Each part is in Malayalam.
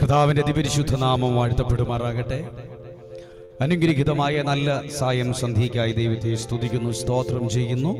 കർത്താവിന്റെ അതിപരിശുദ്ധ നാമം വാഴ്ത്തപ്പെടുമാറാകട്ടെ അനുഗ്രഹിതമായ നല്ല സായം സന്ധിക്കായി ദൈവത്തെ സ്തുതിക്കുന്നു സ്തോത്രം ചെയ്യുന്നു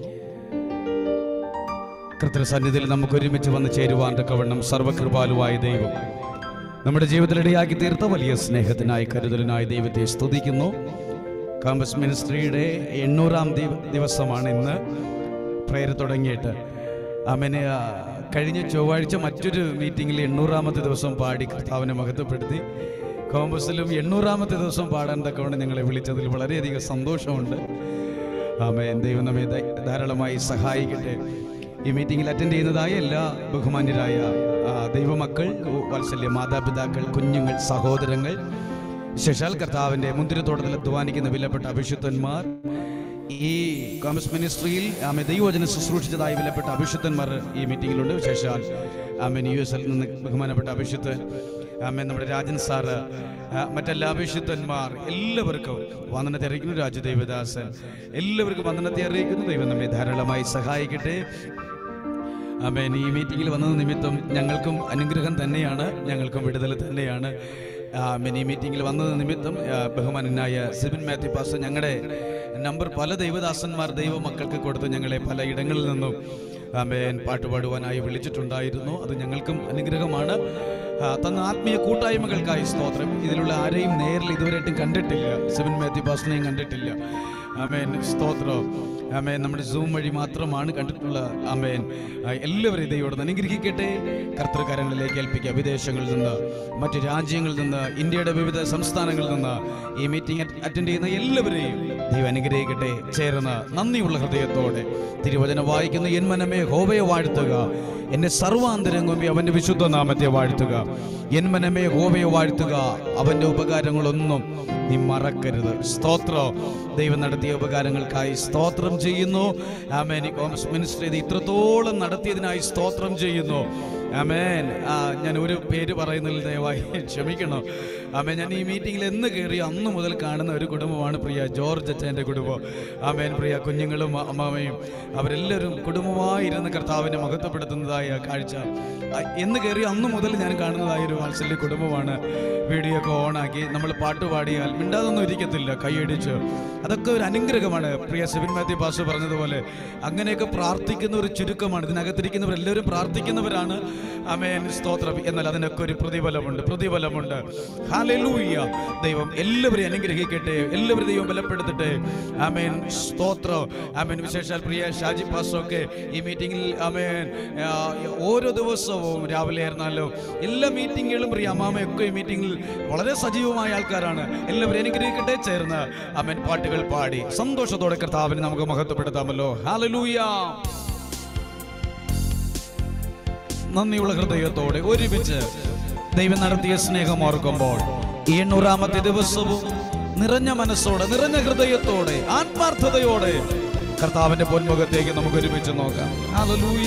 കൃത്യസന്നിധിയിൽ നമുക്ക് ഒരുമിച്ച് വന്ന് ചേരുവാൻ തക്കവണ്ണം സർവകൃപാലുവായ ദൈവം നമ്മുടെ ജീവിതത്തിലിടയാക്കി തീർത്ത വലിയ സ്നേഹത്തിനായി കരുതലിനായി ദൈവത്തെ സ്തുതിക്കുന്നു കാമ്പസ് മിനിസ്ട്രിയുടെ എണ്ണൂറാം ദിവ- ദിവസമാണ് ഇന്ന് പ്രേയർ തുടങ്ങിയിട്ട് അമ്മനെ ആ, കഴിഞ്ഞ ചൊവ്വാഴ്ച മറ്റൊരു മീറ്റിങ്ങിൽ എണ്ണൂറാമത്തെ ദിവസം പാടി കർത്താവിനെ മഹത്വപ്പെടുത്തി കോമ്പസിലും എണ്ണൂറാമത്തെ ദിവസം പാടാൻ തക്കവണ്ണം ഞങ്ങളെ വിളിച്ചതിൽ വളരെയധികം സന്തോഷമുണ്ട് ആമേൻ ദൈവം നമ്മെ ധ- ധാരാളമായി സഹായിക്കട്ടെ ഈ മീറ്റിംഗിൽ അറ്റൻഡ് ചെയ്യുന്നതായ എല്ലാ ബഹുമാന്യരായ ആ, ദൈവമക്കൾ വാത്സല്യ മാതാപിതാക്കൾ കുഞ്ഞുങ്ങൾ സഹോദരങ്ങൾ വിശേഷാൽ കർത്താവിന്റെ മുന്തിരിത്തോട്ടത്തിൽ അധ്വാനിക്കുന്ന വിലപ്പെട്ട അഭിഷുദ്ധന്മാർ ഈ കോമസ് മിനിസ്ട്രിയിൽ ആമെ ദൈവവചനം ശുശ്രൂഷിച്ചതായ വിലപ്പെട്ട അഭിഷുദ്ധന്മാർ ഈ മീറ്റിംഗിലുണ്ട് വിശേഷാൽ ആമൻ യു എസ് നിന്ന് ബഹുമാനപ്പെട്ട അഭിഷുദ്ധൻ ആമൻ നമ്മുടെ രാജൻ സാറ് ആ, മറ്റെല്ലാ അഭിഷുദ്ധന്മാർ എല്ലാവർക്കും വന്ദനത്തെ അറിയിക്കുന്നു രാജദേവദാസൻ എല്ലാവർക്കും വന്ദനത്തെ അറിയിക്കുന്നു ദൈവം നമ്മെ ധാരാളമായി സഹായിക്കട്ടെ ആമേൻ ഈ മീറ്റിങ്ങിൽ വന്നത് നിമിത്തം ഞങ്ങൾക്കും അനുഗ്രഹം തന്നെയാണ് ഞങ്ങൾക്കും വിടുതൽ തന്നെയാണ് ആമേൻ ഈ മീറ്റിങ്ങിൽ വന്നത് നിമിത്തം ആ, ബഹുമാനനായ സിബിൻ മാത്യു പാസ്റ്റർ ഞങ്ങളുടെ നമ്പർ പല ദൈവദാസന്മാർ ദൈവമക്കൾക്ക് കൊടുത്ത് ഞങ്ങളെ പല ഇടങ്ങളിൽ നിന്നും ആമേൻ പാട്ടുപാടുവാനായി വിളിച്ചിട്ടുണ്ടായിരുന്നു അത് ഞങ്ങൾക്കും അനുഗ്രഹമാണ് ആ, തന്ന ആത്മീയ കൂട്ടായ്മകൾക്കായി സ്തോത്രം ഇതിലുള്ള ആരെയും നേരിൽ ഇതുവരെയായിട്ടും കണ്ടിട്ടില്ല സിബിൻ മാത്യു പാസ്റ്ററിനെയും കണ്ടിട്ടില്ല ആമേൻ സ്തോത്രം ആമേൻ നമ്മുടെ സൂം വഴി മാത്രമാണ് കണ്ടിട്ടുള്ള ആമേൻ ആ, എല്ലാവരെയും ദൈവോട് അനുഗ്രഹിക്കട്ടെ കർത്തൃകാരങ്ങളിലേക്ക് ഏൽപ്പിക്കുക വിദേശങ്ങളിൽ നിന്ന് മറ്റു രാജ്യങ്ങളിൽ നിന്ന് ഇന്ത്യയുടെ വിവിധ സംസ്ഥാനങ്ങളിൽ നിന്ന് ഈ മീറ്റിംഗ് അറ്റൻഡ് ചെയ്യുന്ന എല്ലാവരെയും ദൈവം അനുഗ്രഹിക്കട്ടെ ചേർന്ന് നന്ദിയുള്ള ഹൃദയത്തോടെ തിരുവചനം വായിക്കുന്ന എൻ മനമേ ഹോവയെ വാഴ്ത്തുക എന്റെ സർവാന്തരംഗമേ അവന്റെ വിശുദ്ധ നാമത്തെ വാഴ്ത്തുക എൻ മനമേ ഹോവയെ വാഴ്ത്തുക അവന്റെ ഉപകാരങ്ങളൊന്നും നീ മറക്കരുത് സ്തോത്രം ദൈവം നടത്തിയ ഉപകാരങ്ങൾക്കായി സ്തോത്രം ചെയ്യുന്നു ആമേൻ ഈ കോമസ് മിനിസ്റ്റർ ഇത് ഇത്രത്തോളം നടത്തിയതിനായി സ്തോത്രം ചെയ്യുന്നു ആമേൻ ആ ഞാൻ ഒരു പേര് പറയുന്നതിൽ ദയവായി ക്ഷമിക്കണം ആമേൻ ഞാൻ ഈ മീറ്റിംഗിൽ എന്ന് കയറി അന്ന് മുതൽ കാണുന്ന ഒരു കുടുംബമാണ് പ്രിയ ജോർജ് അച്ഛൻ്റെ കുടുംബം ആമേൻ പ്രിയ കുഞ്ഞുങ്ങളും അമ്മാമയും അവരെല്ലാവരും കുടുംബമായിരുന്ന് കർത്താവിനെ മഹത്വപ്പെടുത്തുന്നതായ കാഴ്ച ആ, എന്ന് കയറി അന്ന് മുതൽ ഞാൻ കാണുന്നതായ ഒരു വാത്സല്യ കുടുംബമാണ് വീഡിയോ ഒക്കെ ഓണാക്കി നമ്മൾ പാട്ട് പാടിയാൽ മിണ്ടാതൊന്നും ഇരിക്കത്തില്ല കൈയടിച്ച് അതൊക്കെ ഒരു അനുഗ്രഹമാണ് പ്രിയ സെബിൻ മാത്യു പാസ് പറഞ്ഞതുപോലെ അങ്ങനെയൊക്കെ പ്രാർത്ഥിക്കുന്ന ഒരു ചുരുക്കമാണ് ഇതിനകത്തിരിക്കുന്നവർ എല്ലാവരും പ്രാർത്ഥിക്കുന്നവരാണ് അമേൻ സ്തോത്രം എന്നാൽ അതിനൊക്കെ ഒരു പ്രതിഫലമുണ്ട് പ്രതിഫലമുണ്ട് ഹാലലൂയ ദൈവം എല്ലാവരെയും അനുഗ്രഹിക്കട്ടെ എല്ലാവരും ദൈവം ബലപ്പെടുത്തട്ടെ ആമേൻ സ്തോത്രം ആമേൻ വിശേഷാൽ പ്രിയ ഷാജി പാസ്റ്ററൊക്കെ ഈ മീറ്റിംഗിൽ ആമേൻ ആ, ഓരോ ദിവസവും രാവിലെ ആയിരുന്നാലോ എല്ലാ മീറ്റിങ്ങുകളും പ്രിയ അമ്മാമയൊക്കെ ഈ മീറ്റിംഗിൽ വളരെ സജീവമായ ആൾക്കാരാണ് എല്ലാവരും അനുഗ്രഹിക്കട്ടെ ചേർന്ന് ആമേൻ പാട്ടുകൾ പാടി സന്തോഷത്തോടെ കർത്താവിനെ നമുക്ക് മഹത്വപ്പെടുത്താമല്ലോ ഹാലലൂയ നന്ദിയുള്ള ഹൃദയത്തോടെ ഒരുമിച്ച് ദൈവം നടത്തിയ സ്നേഹം ഓർക്കുമ്പോൾ ഈ എണ്ണൂറാമത്തെ ദിവസവും നിറഞ്ഞ മനസ്സോടെ നിറഞ്ഞ ഹൃദയത്തോടെ ആത്മാർത്ഥതയോടെ കർത്താവിന്റെ പൊന്മുഖത്തേക്ക് നമുക്ക് ഒരുമിച്ച് നോക്കാം ഹല്ലേലൂയ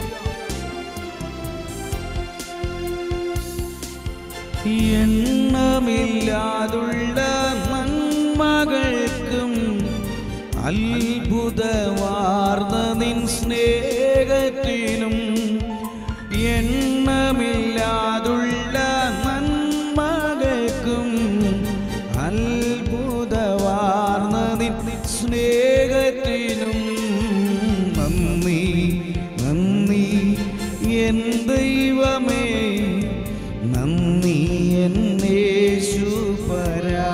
എണ്ണമില്ലാതുള്ള നന്മകൾക്കും അത്ഭുതവാർന്ന നിൻ സ്നേഹത്തിനും എണ്ണമില്ലാതുള്ള നന്മകൾക്കും അത്ഭുതവാർന്ന നിൻ സ്നേഹത്തിനും നന്ദി നന്ദി എൻ ദൈവമേ നന്ദി എന്നേശുപരാ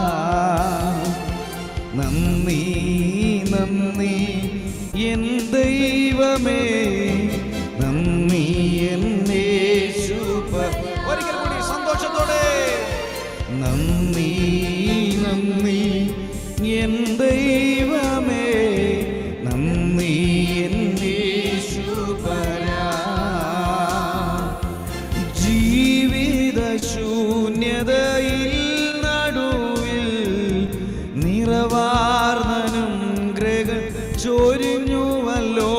നന്ദി നന്ദി എൻ ദൈവമേ നന്ദി എന്നേശുപ ഒരിക്കൽ കൂടി സന്തോഷത്തോടെ നന്ദി നന്ദി എൻ ദൈവമേ നന്ദി എന്നേശുപരാ ജീവിത ശൂന്യതയിൽ നടുവിൽ നിറവാർന്നനും ഗ്രഹ ചൊരിഞ്ഞുവല്ലോ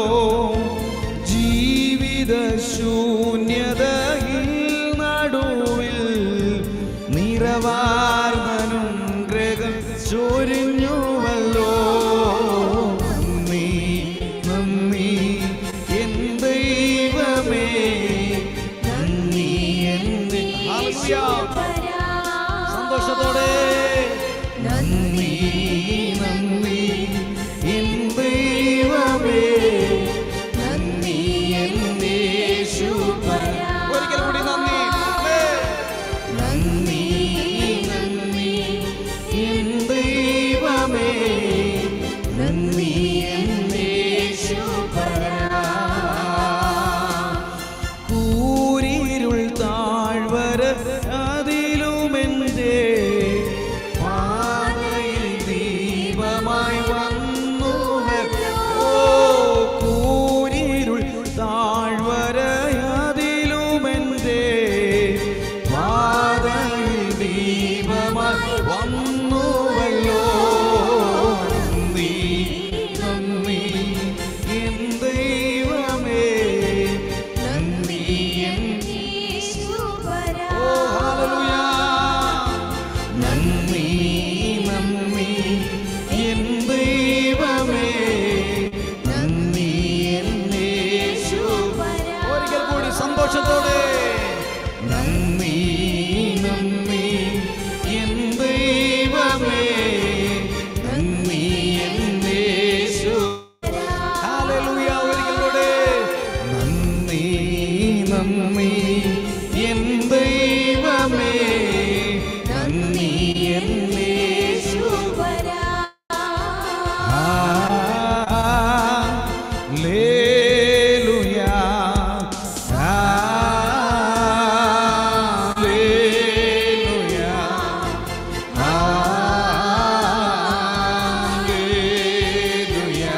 ജീവിത ശൂന്യതയിൽ നടുവിൽ നിറവാർന്നനും ഗ്രഹം ചൊരിഞ്ഞുവല്ലോ നന്ദി നന്ദി എൻ ദൈവമേ നന്ദി എൻ ദൈ- സന്തോഷത്തോടെ നന്ദി നന്ദി എൻ ദൈവമേ നന്ദി എൻ യേശുപരാ ഒരിക്കൽ കൂടി നന്ദി നന്ദി നന്ദി എൻ ദൈവമേ നന്ദി എൻ യേശുപരാ കൂരിരുൾ താഴ്വര അതിലുമെന്റെ പാതയിൽ ദീപമായി വന്നു ഓ കൂരിരുൾ താഴ്വര അതിലുമെന്റെ പാതയിൽ ദീപമായി വന്നുവല്ലോ നന്ദി നന്ദി എൻ ദൈവമേ നന്ദി എൻ ഓ ഹല്ലേലൂയ നന്ദി നന്ദി എൻ ദൈവമേ നന്ദി എൻ യേശുപരാ ഒരിക്കൽ കൂടി സന്തോഷത്തോടെ നന്ദി നന്ദി എൻ ദൈവമേ നന്ദി എൻ യേശു ഹല്ലേലൂയ ഒരിക്കൽ കൂടി നന്ദി നന്ദി എൻ ദൈവമേ നന്ദി എൻ യേശു ഹല്ലേലൂയ ഹല്ലേലൂയ ഹല്ലേലൂയ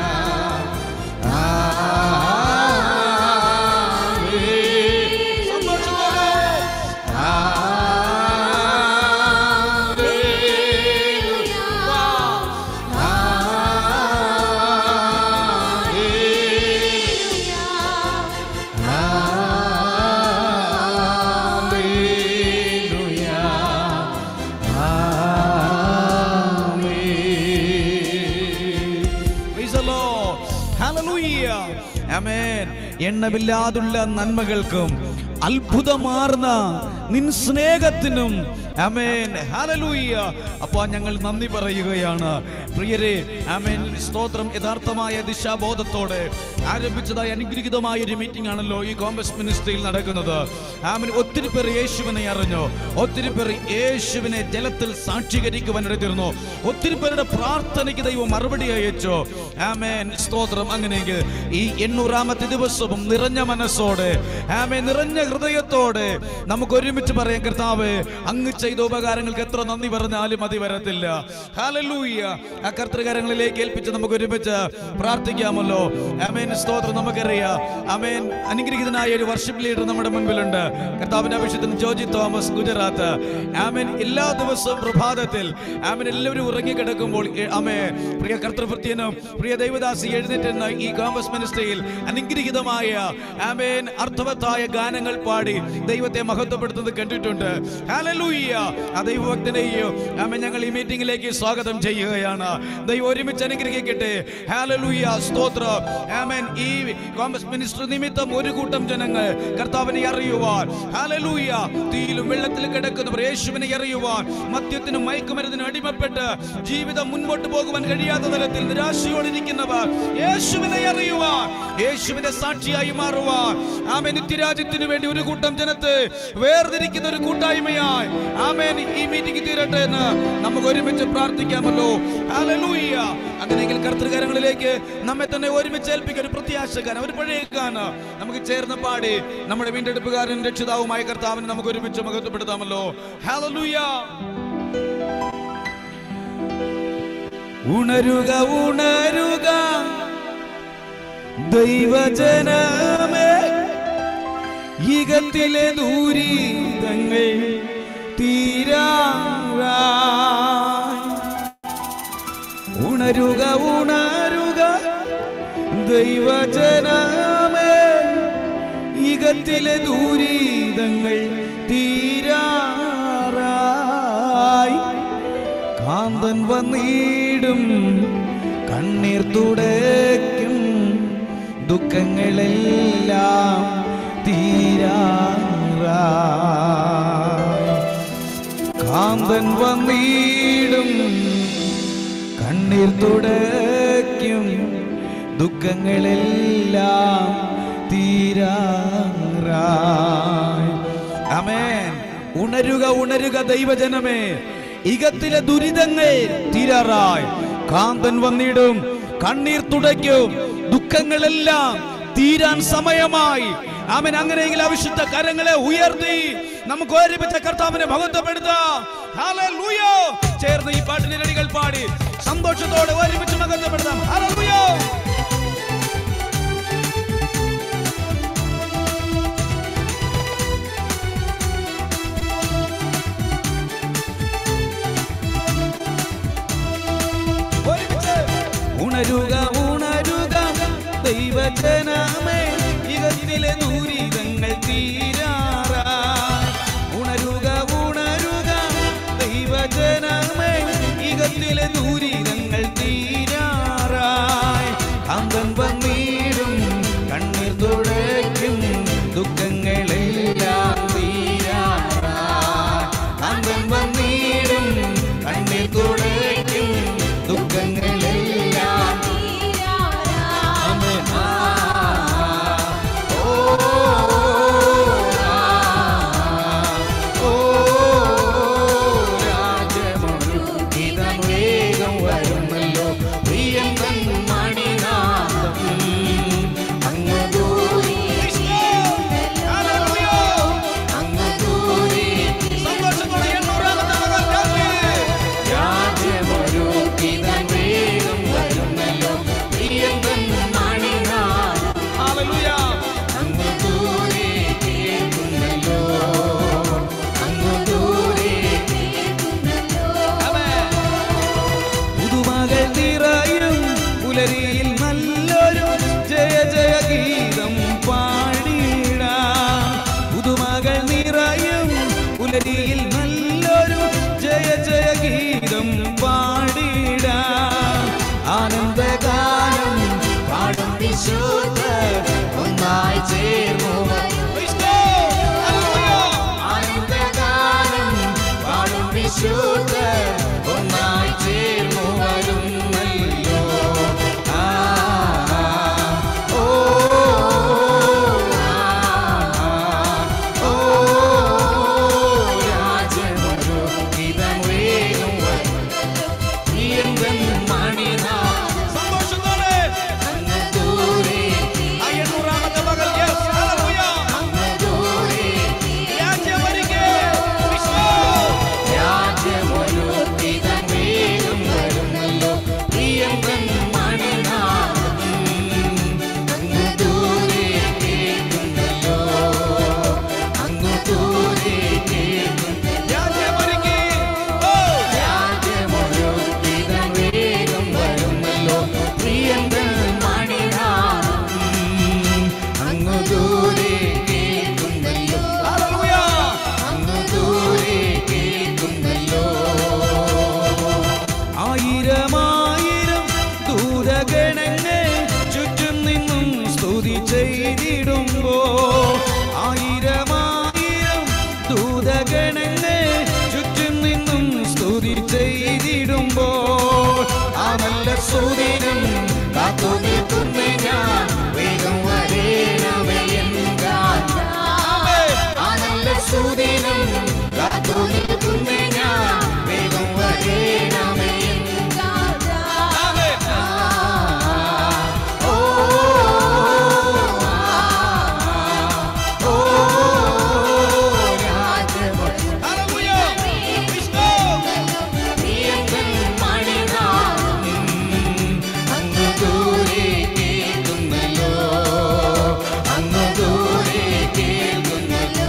Praise the Lord. Hallelujah. Amen. എണ്ണമില്ലാതുള്ള നന്മകൾക്കും അത്ഭുതമാർന്ന നിൻ സ്നേഹത്തിനും അമേൻ ഹല്ലേലൂയ അപ്പോൾ ഞങ്ങൾ നന്ദി പറയുകയാണ് പ്രിയരെ അമേൻ സ്തോത്രം യഥാർത്ഥമായ ദിശാബോധത്തോടെ ആരംഭിച്ചതായ അനുഗ്രഹീതമായ ഒരു മീറ്റിംഗ് ആണല്ലോ ഈ കോമ്പസ് മിനിസ്ട്രിയിൽ നടക്കുന്നത് ആമൻ ഒത്തിരി പേർ യേശുവിനെ അറിഞ്ഞു ഒത്തിരി പേർ യേശുവിനെ ജലത്തിൽ സാക്ഷീകരിക്കുവാൻ ഇടതീർന്നു ഒത്തിരി പേരുടെ പ്രാർത്ഥനയ്ക്ക് ദൈവം മറുപടി അയച്ചു ആമേൻ സ്തോത്രം അങ്ങനെയെങ്കിൽ ഈ എണ്ണൂറാമത്തെ ദിവസവും നിറഞ്ഞ മനസ്സോടെ ആമേ നിറഞ്ഞ ഹൃദയത്തോടെ നമുക്ക് ഒരുമിച്ച് പറയാം കർത്താവ് അങ്ങ് ചെയ്ത ഉപകാരങ്ങൾക്ക് എത്ര നന്ദി പറഞ്ഞാലും മതി വരത്തില്ല ഹല്ലേലൂയ ആ കർത്തൃകാരങ്ങളിലേക്ക് ഏൽപ്പിച്ച് നമുക്ക് ഒരുമിച്ച് പ്രാർത്ഥിക്കാമല്ലോ ആമേൻ സ്തോത്രം നമുക്കറിയാം ആമേൻ അനുഗ്രഹീതനായ ഒരു വർഷിപ്പ് ലീഡർ നമ്മുടെ മുൻപിലുണ്ട് കർത്താവിന്റെ അഭിഷേകത്തിന് ജോജി തോമസ് ഗുജറാത്ത് ആമേൻ എല്ലാ ദിവസവും പ്രഭാതത്തിൽ ആമേൻ എല്ലാവരും ഉറങ്ങിക്കിടക്കുമ്പോൾ ഏ- ആമേ പ്രിയ കർത്തൃഭൃത്യനും പ്രിയ ദൈവദാസി എഴുന്നേറ്റുന്ന ഈ കോമ്പസ് മിനിസ്ട്രിയിൽ അനുഗ്രഹീതമായ ആമേൻ അർത്ഥവത്തായ ഗാനങ്ങൾ പാടി ദൈവത്തെ മഹത്വപ്പെടുത്തുന്നത് കണ്ടിട്ടുണ്ട് ഹല്ലേലൂയ ആ ദൈവഭക്തനെയോ ആമേൻ ഞങ്ങൾ ഈ മീറ്റിംഗിലേക്ക് സ്വാഗതം ചെയ്യുകയാണ് ദൈവം ഒരുമിച്ച് അനുഗ്രഹിക്കട്ടെ ഹാലലൂയ സ്തോത്രം ആമേൻ ഈ കോമ്പസ് മിനിസ്റ്റർ നിമിത്തം ഒരു കൂട്ടം ജനങ്ങൾ കർത്താവിനെ അറിയുവാൻ ഹാലലൂയ തീയിലും വെള്ളത്തിലും കിടക്കുന്നവർ യേശുവിനെ അറിയുവാൻ മദ്യത്തിനും മയക്കുമരുന്നിനും അടിമപ്പെട്ട് ജീവിതം മുൻപോട്ട് പോകുവാൻ കഴിയാത്ത തലത്തിൽ നിരാശയോടിരിക്കുന്നവർ യേശുവിനെ അറിയുവാൻ യേശുവിന്റെ സാക്ഷിയായി മാറുവാൻ ആമേൻ നിത്യരാജ്യത്തിനു വേണ്ടി ഒരു കൂട്ടം ജനത്തെ വേർതിരിക്കുന്ന ഒരു കൂട്ടായ്മയായി ആമേൻ ഈ മീറ്റിംഗ് തീരട്ടെ എന്ന് നമുക്ക് ഒരുമിച്ച് പ്രാർത്ഥിക്കാമല്ലോ ഹല്ലേലൂയ അങ്ങനെയെങ്കിൽ കർത്തൃകാരങ്ങളിലേക്ക് നമ്മെ തന്നെ ഒരുമിച്ച് ഏൽപ്പിക്കുന്ന ഒരു പ്രത്യാശകാരൻ ഒരു പഴയക്കാരന് നമുക്ക് ചേർന്ന് പാടി നമ്മുടെ വീണ്ടെടുപ്പുകാരൻ രക്ഷിതാവുമായ കർത്താവിനെ നമുക്ക് ഒരുമിച്ച് മഹത്വപ്പെടുത്താമല്ലോ ഹല്ലേലൂയ ഉണരുക ഉണരുക ദൈവജനമേ യുഗത്തിലെ ദൂരീതങ്ങൾ തീരാ ഉണരുക ഉണരുക ദൈവജനമേ യുഗത്തിലെ ദൂരീതങ്ങൾ തീരാറായി കാന്തൻ വന്നിടും കണ്ണീർ തുടയ്ക്കും ദുഃഖങ്ങളെല്ലാം തീരാറായി കാന്തൻ വന്നിടും കണ്ണീർ തുടയ്ക്കും ദുഃഖങ്ങളെല്ലാം തീരാറായി അമേൻ ഉണരുക ഉണരുക ദൈവജനമേ ഇകത്തിലെ ദുരിതങ്ങൾ തീരാറായി കാന്തൻ വന്നിടും കണ്ണീർ തുടയ്ക്കും ദുഃഖങ്ങളെല്ലാം തീരാൻ സമയമായി അവൻ അങ്ങനെയെങ്കിൽ അവിശുദ്ധ കരങ്ങളെ ഉയർത്തി നമുക്ക് ഒരുമിച്ച കർത്താവിനെ മഹത്വപ്പെടുത്താം ഹല്ലേലൂയ. ചേർന്ന് ഈ പാട്ടിന്റെ രടികൾ പാടി സന്തോഷത്തോടെ ഒരുമിച്ച് മഹത്വപ്പെടുത്താം ഹല്ലേലൂയ. ഒരുമിച്ച്. ഉണരുക ഉണരുക ദൈവജനമേ ഇകത്തിലെ ദുരിതങ്ങൾ തീരാറാ ഉണരുക ഉണരുക ദൈവജനമേ ഇകത്തിലെ ദുരിതങ്ങൾ തീരാറായി കാന്തൻ വന്നിടും കണ്ണീർ തുടയ്ക്കും ദുഃഖങ്ങളെല്ലാം തീരാറായി കാന്തൻ വന്നിടും കണ്ണീർ തുടയ്ക്കും ദുഃഖങ്ങളെല്ലാം ആമേൻ. ആ, ഓ, ആ, ഓ, രാജമൊരു ഗീതം വേഗം വരുമല്ലോ പ്രിയം തൻ മണിനാഥം അങ്ങ് ദൂരെ അങ്ങ് ദൂരെ രാജ്യമൊരു ഗീതം വേഗം വരുമല്ലോ പ്രിയം തൻ മണിനാഥം അങ്ങ് ദൂരെ കേൾക്കുന്നല്ലോ അങ്ങ് ദൂരെ പുതുമകൾ നിറയും പുലരിയിൽ നല്ലൊരു ജയ ജയ ഗീതം പാടിടാം പുതുമകൾ നിറയും പുലരിയിൽ നല്ലൊരു ജയ ജയ ഗീതം പാടിടാം ആനന്ദഗാനം പാടും വിശുദ്ധ ഒന്നായി ചേർന്നു ആനന്ദഗാനം പാടും വിശുദ്ധ ഒന്നായി ചേർന്നു വരുന്നല്ലോ ആ, ഓ, ആ, ഓ, രാജമൊരു ഗീതം വേഗം വരും. പ്രിയങ്കൻ മണിനാ സന്തോഷത്തോടെ അങ്ങ് ദൂരെ അയ്യന്നൂറാമത്തെ മകൾ യെസ് ഹല്ലേലൂയ അങ്ങ് ദൂരെ രാജ്യമരികെ വിശ്വ രാജ്യമൊരു ഗീതം വേഗം വരുമല്ലോ പ്രിയങ്കൻ മണിനാ അങ്ങ് ദൂരെ കേൾക്കുന്നല്ലോ അങ്ങ് ദൂരെ കേൾക്കുന്നു രാജ്യമരികെ ഓ രാജ്യമൊരു ഗീതം വേഗം വരുമല്ലോ പ്രിയങ്കൻ മണിനാ അങ്ങ് ദൂരെ കേൾക്കുന്നല്ലോ അങ്ങ് ദൂരെ കേൾക്കുന്നല്ലോ ആയിരമായിരം ദൂരഗണങ്ങൾ ചുറ്റും നിന്നും സ്തുതി ചെയ്തിടുമ്പോ ആയിരമായിരം ദൂതഗണങ്ങൾ ചുറ്റും നിന്നും സ്തുതി ചെയ്തിടുമ്പോ ആ നല്ല സ്തുതിനും കാത്തു നിൽക്കുന്ന ഞാൻ വേഗം വരേണമേ എന്താൻ ആ നല്ല സ്തുതിനും കാത്തു നിൽക്കുന്ന ഞാൻ വേഗം വരേണമേ ഓ ഓ രാജമൊഴി പ്രിയങ്കൻ മണിനാഥം അങ്ങ് ദൂരെ കേൾക്കുന്നല്ലോ അങ്ങ് ദൂരെ കേൾക്കുന്നല്ലോ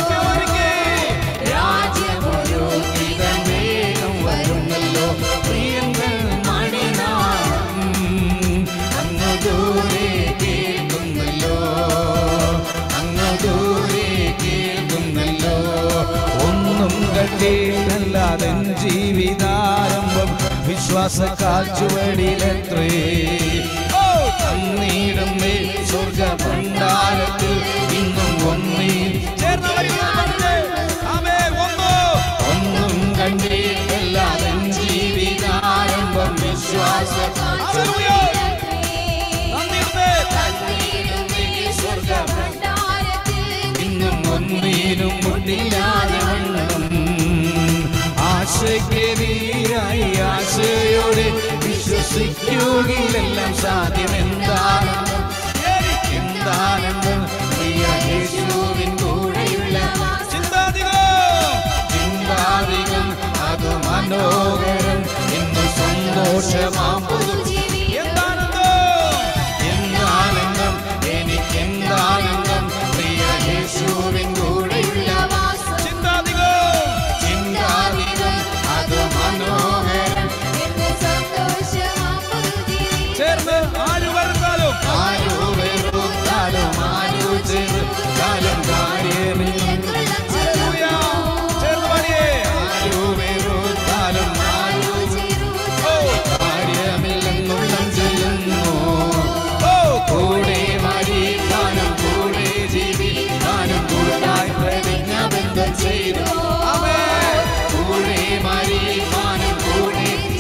രാജ്യമൊരു ഗീതം വേഗം വരുന്നല്ലോ പ്രിയങ്കൻ മണിനാഥം അങ്ങ് ദൂരെ കേൾക്കുന്നല്ലോ അങ്ങ് ദൂരെ കേൾക്കുന്നല്ലോ ഒന്നും കണ്ടിട്ടല്ലാതെ ജീവിതാരംഭം വിശ്വാസ കാച്ചുവടിയിലെത്രേ തന്നീടും സ്വർഗ ഭണ്ഡാരത്തിൽ ഇന്നും ഒന്നീ ഒന്നും കണ്ടി മുട്ടില്ലാതെ വണ്ണം ആശയ്ക്കെതിരായി ആശയോടെ വിശ്വസിക്കുകയെല്ലാം സാധ്യമെന്താണെന്നും എന്താണെന്നും പ്രിയ യേശുവിൻ കൂടെയുള്ള ചിന്താധികം അത് മനോഹരം ഇന്ന് സന്തോഷമാം പുതുജീവി എന്താനന്ദം എനിക്ക് എന്താനന്ദം പ്രിയ യേശുവിൻ കൂടെയുള്ള ചിന്താധികം അത് മനോഹരം ചേർന്ന് ആര് വരുന്നാലും ആരു വെറുത്താലും ആരു ചെറുത്താലും കാര്യമില്ല ചേർന്ന് പാടിയേ ആരു വെറുത്താലും ആരു കാര്യമില്ലെന്നുള്ളം ചെല്ലുന്നു ഓ കൂടെ മരിക്കാനും കൂടെ ജീവിക്കാനും കൂട്ടായി പ്രതിജ്ഞാബന്ധം ചെയ്തു കൂടെ മരിക്കാനും കൂടെ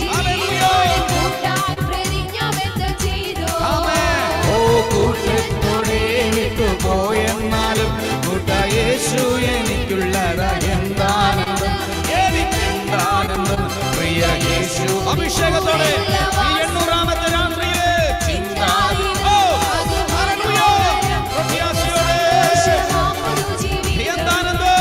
ഓ കൂട്ടത്തോടെ വിട്ടുപോയെന്നാലും കൂട്ട യേശു എനിക്കുള്ളതാ എന്താനന്ദം എനിക്കെന്താനന്ദം പ്രിയ യേശു അഭിഷേകത്തോടെ ഈ എണ്ണൂറാമത്തെ രാത്രിയിലെ ഓ ഹല്ലേലൂയ പ്രത്യാശയോടെ എന്താനന്ദം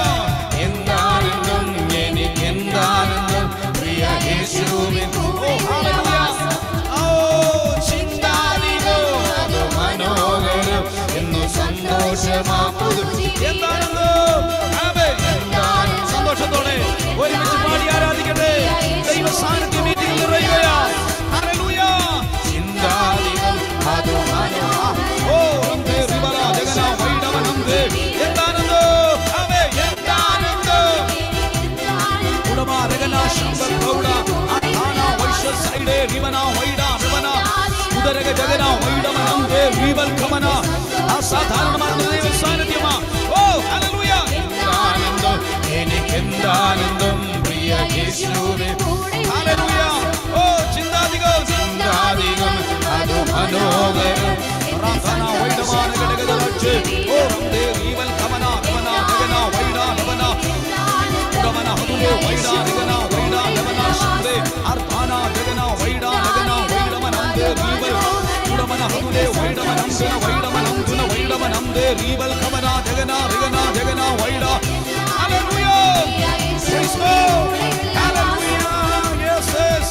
എന്താനന്ദം എനിക്കെന്താനന്ദം പ്രിയ യേശുവിൻ ഓ ഹല്ലേലൂയ ഓ ചിന്താതിരോ അത് മനോഹരം എന്നു സന്തോഷമാ പുതു എന്താനന്ദം ആമേൻ സന്തോഷത്തോടെ ഒരുമിച്ച് പാടി ആരാധിക്കട്ടെ ദൈവ സാന്നിധ്യം മീറ്റിംഗിൽ നിറയുകയാ ഹല്ലേലൂയ ചിന്താതിരം അത് മനോഹരം ഓ നന്ദേ റിബല ജഗന വൈഡവ നന്ദേ എന്താനന്ദം ആമേൻ എന്താനന്ദം ഉടമ രഗന ശംബർ ഗൗഡ അധാന വൈശ്യ സൈഡേ റിവന വൈഡ റിവന ഉദരക ജഗന വൈഡവ നന്ദേ റിവൽ കമന അസാധാരണമായ ദൈവ സാന്നിധ്യമാ ഓ ഹല്ലേലൂയ ആനന്ദം എനിക്കെന്താനന്ദം പ്രിയ യേശുവിൻ ഹല്ലേലൂയ ഓ ചിന്താധികം ചിന്താതിരം അത് മനോഹരം റാഫന വൈഡമാന ഗടഗദ ലക്ഷേ ഓ നന്ദേ റിവൽ കമന റിവന ജഗന വൈഡ ലവന ഉടമന ഹതുലേ വൈഡ റിവന വൈഡ ലവന ശബ്ദേ അർത്ഥാന ജഗന വൈഡ ലഗന വൈഡമനന്ദേ റീവൽ ഉടമന ഹതുലേ വൈഡമനന്ദന വൈഡമനന്ദന വൈഡമനന്ദേ റീവൽ കമന ജഗന റിഗന ജഗന വൈഡ ഹല്ലേലൂയ Praise God. Hallelujah. Yes, yes.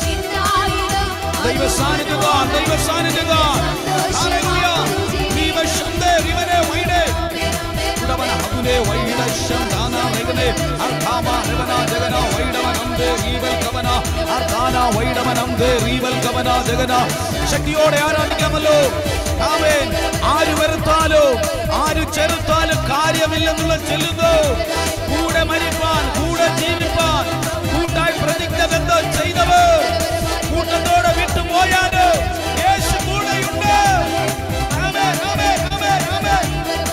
ദൈവ സാന്നിധ്യത ദൈവ സാന്നിധ്യത ഹല്ലേലൂയ ദൈവ ശബ്ദേ റിവനെ വൈഡേ ഉടമന ഹതുലേ വൈഡ ശബ്ദാന റിവനെ അർത്ഥാമ റിവന ജഗന വൈഡമനന്ദേ റീവൽ കമന അർത്ഥാന വൈഡമനന്ദേ റീവൽ കമന ജഗന ശക്തിയോടെ ആരാധിക്കാമല്ലോ ആമേൻ ആര് വെറുത്താലോ ആര് ചെറുത്താലും കാര്യമില്ലെന്നുള്ള ചെല്ലുന്നു കൂടെ മരിപ്പാൻ കൂടെ ജീവിപ്പാൻ കൂട്ടായി പ്രതിജ്ഞ ബന്ധം ചെയ്തവർ കൂട്ടത്തോടെ വിട്ടുപോയാല് യേശു കൂടെയുണ്ട് ആമേൻ, ആമേൻ, ആമേൻ, ആമേൻ.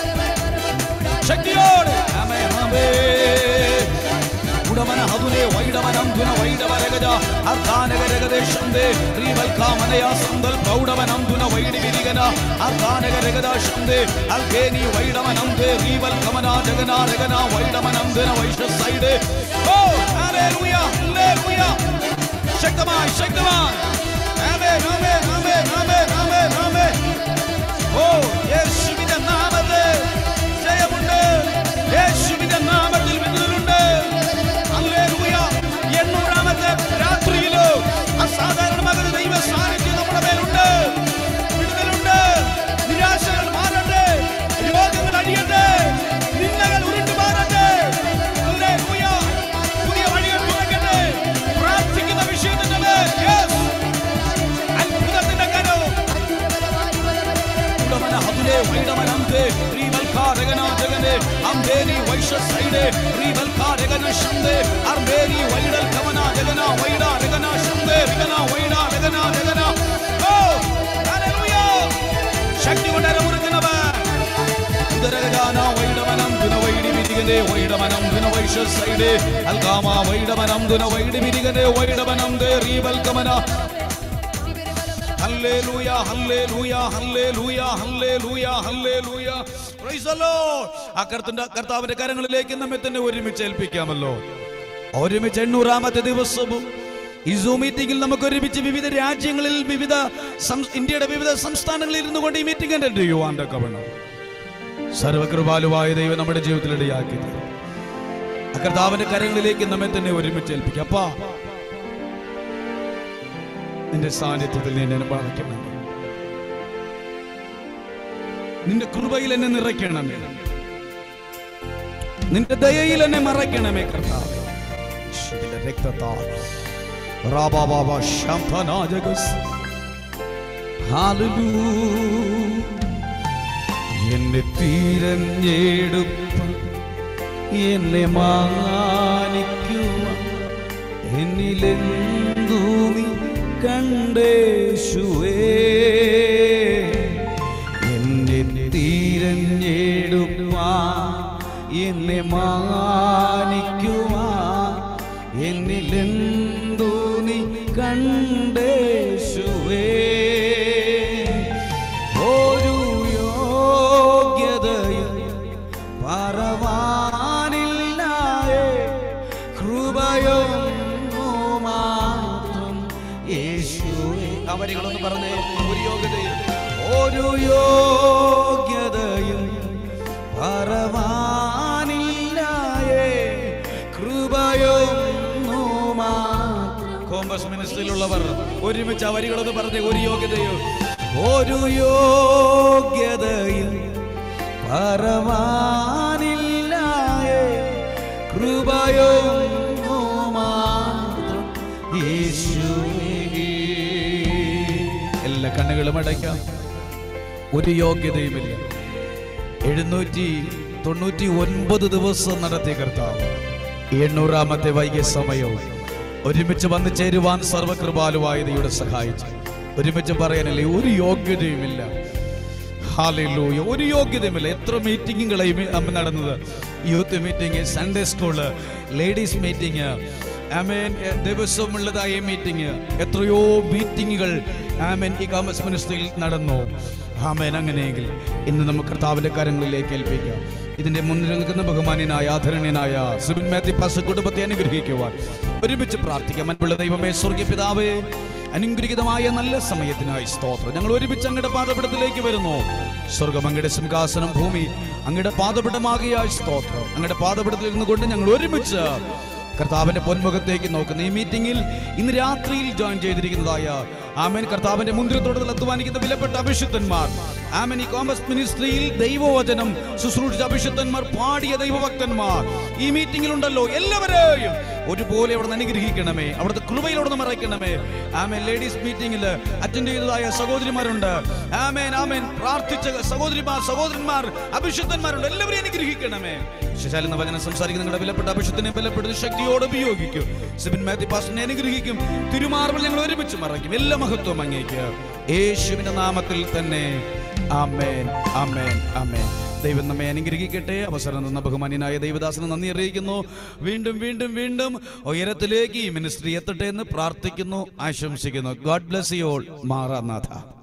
ശക്തിയോടെ ആമേൻ, ആമേൻ. ഉടമന ഹതുലേ വൈഡവനംധുന വൈഡവരഗജ അർദ്ധാനഗരഗദേശന്തേ ശ്രീവൽക്കാമനയാ സന്തൽ പ്രൗഢവനംധുന വൈഡി വിരിഗന അർദ്ധാനഗരഗദ ശന്തേ അൽകേനി വൈഡവനംധേ ശ്രീവൽക്കമന ജഗന രഗന വൈഡവനംധുന വൈഷസൈഡ് ഓ ഹല്ലേലൂയ ഹല്ലേലൂയ ശക്തമായി ശക്തമായി ആമേൻ ആമേൻ ആമേൻ ആമേൻ ആമേൻ ആമേൻ ഓ യേശുവിന്റെ നാമത്തിൽ ജയമുണ്ട് യേശുവിന്റെ നാമത്തിൽ വിടുതലുണ്ട് ഹല്ലേലൂയ എണ്ണൂറാമത്തെ രാത്രിയിലോ അസാധാരണമായ ദൈവ സാന്നിധ്യം നമ്മുടെ മേലുണ്ട് വിടുതലുണ്ട് നിരാശകൾ മാറട്ടെ രോഗങ്ങൾ അടിയട്ടെ നിന്നകൾ ഉരുണ്ടു മാറട്ടെ ഹല്ലേലൂയ പുതിയ വഴികൾ തുറക്കട്ടെ പ്രാർത്ഥിക്കുന്ന വിഷയത്തിന്റെ മേൽ യെസ് അത്ഭുതത്തിന്റെ കരം ഉടമന ഹതുലേ വൈഡമനന്ദേ ശ്രീവൽക്കാരകന ജഗനെ അംബേനി വൈശ്യസൈഡേ ശ്രീവൽക്കാരകന ശന്തേ അർബേനി വൈഡൽ കമന ജഗന വൈഡ രഗന ശന്തേ റിഗന വൈഡ രഗന രഗന ഓ ഹല്ലേലൂയ ശക്തി കൊണ്ട് അരമുറുക്കുന്നവൻ ഉദരഗജാന വൈഡമനം ദുന വൈഡി വിരികനെ വൈഡമനം ദുന വൈശ്യസൈഡേ അൽഗാമ വൈഡമനം ദുന വൈഡി വിരികനെ വൈഡമനം ദേ റീവൽ കമന ഹല്ലേലൂയ ഹല്ലേലൂയ ഹല്ലേലൂയ ഹല്ലേലൂയ ഹല്ലേലൂയ പ്രൈസ് ദി ലോർഡ് ആ കർത്തന്റെ കർത്താവിന്റെ കരങ്ങളിലേക്ക് നമ്മെ തന്നെ ഒരുമിച്ച് ഏൽപ്പിക്കാമല്ലോ ഒരുമിച്ച് എണ്ണൂറാമത്തെ ദിവസവും ഈ സൂം മീറ്റിംഗിൽ നമുക്ക് ഒരുമിച്ച് വിവിധ രാജ്യങ്ങളിൽ വിവിധ സം- ഇന്ത്യയുടെ വിവിധ സംസ്ഥാനങ്ങളിൽ ഇരുന്നു കൊണ്ട് ഈ മീറ്റിംഗ് അറ്റൻഡ് ചെയ്യുവാൻ തക്കവണ്ണം സർവകൃപാലുവായ ദൈവം നമ്മുടെ ജീവിതത്തിൽ ഇടയാക്കി തരും. ആ കർത്താവിന്റെ കരങ്ങളിലേക്ക് നമ്മെ തന്നെ ഒരുമിച്ച് ഏൽപ്പിക്കാം അപ്പാ നിന്റെ സാന്നിധ്യത്തിൽ നീ എന്നെ ബാധിക്കണമേ നിന്റെ കൃപയിൽ എന്നെ നിറയ്ക്കണമേ നിന്റെ ദയയിൽ എന്നെ മറയ്ക്കണമേ കർത്താവ് യേശുവിന്റെ രക്തത്താൽ റാബാബാബ ശംഭനാജഗസ് ഹല്ലേലൂയ എന്നെ തിരഞ്ഞെടുപ്പ എന്നെ മാനിക്കുക എന്നിലെന്തു നീ കണ്ടേശുവേ എന്നെ തിരഞ്ഞെടുപ്പ എന്നെ മാനിക്കുക എന്നിലെന്തു നീ കണ്ടേശുവേ ഒരു യോഗ്യതയും പറവാനില്ലായേ കൃപയൊന്നു മാത്രം യേശുവേ ആ വരികളൊന്ന് പറഞ്ഞേ ഒരു യോഗ്യതയും ഒരു യോഗ്യതയും പറവാനില്ലായേ കൃപയൊന്നു മാത്രം കോമ്പസ് മിനിസ്ട്രിയിലുള്ളവർ ഒരുമിച്ച് ആ വരികളൊന്ന് പറഞ്ഞേ ഒരു യോഗ്യതയും ഒരു യോഗ്യതയും പറവാനില്ലായേ കൃപയൊന്നു മാത്രം യേശുവേ എല്ലാ കണ്ണുകളും അടയ്ക്കാം ഒരു യോഗ്യതയുമില്ല എഴുന്നൂറ്റി തൊണ്ണൂറ്റി ഒൻപത് ദിവസം നടത്തിയ കർത്താവ് എണ്ണൂറാമത്തെ വൈകിയ സമയവും ഒരുമിച്ച് വന്നു ചേരുവാൻ സർവകൃപാലുവായ ദൈവയുടെ സഹായിച്ചു ഒരുമിച്ച് പറയാനല്ലേ ഒരു യോഗ്യതയുമില്ല ഹാലൂയ ഒരു യോഗ്യതയുമില്ല എത്ര മീറ്റിങ്ങുകളായി നടന്നത് youth meeting Sunday school ladies meeting ആമേൻ എ- ദിവസമുള്ളതായ മീറ്റിംഗ് എത്രയോ മീറ്റിങ്ങുകൾ ആമേൻ ഈ കാമസ് മിനിസ്ട്രിയിൽ നടന്നു ആമേൻ അങ്ങനെയെങ്കിൽ ഇന്ന് നമുക്ക് കർത്താവിന്റെ കാര്യങ്ങളിലേക്ക് ഏൽപ്പിക്കാം ഇതിന്റെ മുന്നിൽ നിൽക്കുന്ന ബഹുമാന്യനായ ആദരണീയനായ സുബിൻ മാത്യു പാസ് കുടുംബത്തെ അനുഗ്രഹിക്കുവാൻ ഒരുമിച്ച് പ്രാർത്ഥിക്കാം അൻപുള്ള ദൈവമേ സ്വർഗീയ പിതാവേ അനുഗ്രഹീതമായ നല്ല സമയത്തിനായി സ്തോത്രം ഞങ്ങൾ ഒരുമിച്ച് അങ്ങയുടെ പാദപിടത്തിലേക്ക് വരുന്നു സ്വർഗം അങ്ങയുടെ സിംഹാസനം ഭൂമി അങ്ങയുടെ പാദപിടമാകിയ സ്തോത്രം അങ്ങയുടെ പാദപിടത്തിൽ ഇരുന്നു കൊണ്ട് ഞങ്ങൾ ഒരുമിച്ച് കർത്താവിന്റെ പൊന്മുഖത്തേക്ക് നോക്കുന്ന ഈ മീറ്റിംഗിൽ ഇന്ന് രാത്രിയിൽ ജോയിൻ ചെയ്തിരിക്കുന്നതായ ആമേൻ കർത്താവിന്റെ മുന്തിരത്തോടത്തിൽ അധ്വാനിക്കുന്ന വിലപ്പെട്ട അഭിഷിക്തന്മാർ ആമേൻ ഈ കോമസ് മിനിസ്ട്രിയിൽ ദൈവവചനം ശുശ്രൂഷിച്ച അഭിഷിക്തന്മാർ പാടിയ ദൈവഭക്തന്മാർ ഈ മീറ്റിംഗിൽ ഉണ്ടല്ലോ എല്ലാവരെയും ഒരുപോലെ അവിടെ നിന്ന് അനുഗ്രഹിക്കണമേ അവിടുത്തെ കൃപയിൽ അവിടെ നിന്ന് മറയ്ക്കണമേ ആമേൻ ലേഡീസ് മീറ്റിംഗിൽ അറ്റൻഡ് ചെയ്തതായ സഹോദരിമാരുണ്ട് ആമേൻ ആമേൻ പ്രാർത്ഥിച്ച സഹോദരിമാർ സഹോദരന്മാർ അഭിഷിക്തന്മാരുണ്ട് എല്ലാവരെയും അനുഗ്രഹിക്കണമേ ശശാൽ എന്ന വചനം സംസാരിക്കുന്ന നിങ്ങളുടെ വിലപ്പെട്ട അഭിഷത്തിനെ ബലപ്പെടുന്ന ശക്തിയോട് ഉപയോഗിക്കും സിബിൻ മാത്യു പാസ്റ്ററിനെ അനുഗ്രഹിക്കും തിരുമാർബിൾ ഞങ്ങൾ ഒരുമിച്ച് മറയ്ക്കും എല്ലാ മഹത്വം അങ്ങേക്ക് യേശുവിന്റെ നാമത്തിൽ തന്നെ ആമേൻ ആമേൻ ആമേൻ ദൈവം നമ്മെ അനുഗ്രഹിക്കട്ടെ അവസരം തന്ന ബഹുമാന്യനായ ദൈവദാസന് നന്ദി അറിയിക്കുന്നു വീണ്ടും വീണ്ടും വീണ്ടും ഉയരത്തിലേക്ക് ഈ മിനിസ്ട്രി എത്തട്ടെ എന്ന് പ്രാർത്ഥിക്കുന്നു ആശംസിക്കുന്നു God bless you all Maranatha